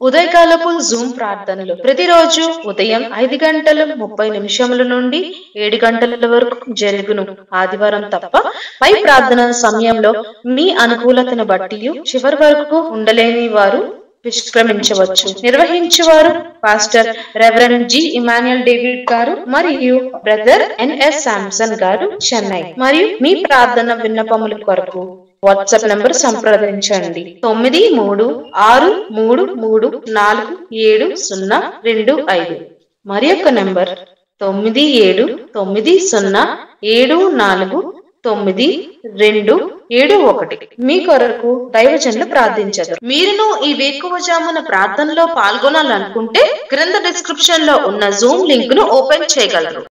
ఉదయకాలపు జూమ్ ప్రార్థనలు ప్రతిరోజు ఉదయం ఐదు గంటల ముప్పై నిమిషముల నుండి ఏడు గంటల వరకు జరుగును ఆదివారం తప్ప పై ప్రార్థన సమయంలో మీ అనుకూలతను బట్టి చివరి వరకు ఉండలేని వారు నిష్క్రమించవచ్చు నిర్వహించువారు pastor reverend G Emmanuel David garu మరియు బ్రదర్ ఎన్ఎస్ శాంసన్ గారు చెన్నై మరియు మీ ప్రార్థన విన్నపముల కొరకు వాట్సాప్ నంబర్ సంప్రదించండి తొమ్మిది మూడు ఆరు మూడు మూడు నాలుగు ఏడు సున్నా రెండు ఐదు మరి యొక్క నంబర్ తొమ్మిది ఏడు తొమ్మిది సున్నా ఏడు నాలుగు తొమ్మిది రెండు ఏడు ఒకటి మీ కొరకు దైవజనులు ప్రార్థించదు మీరును ఈ వేకువజామున ప్రార్థనలో పాల్గొనాలనుకుంటే క్రింద డిస్క్రిప్షన్ లో ఉన్న జూమ్ లింక్ ను ఓపెన్ చేయగలరు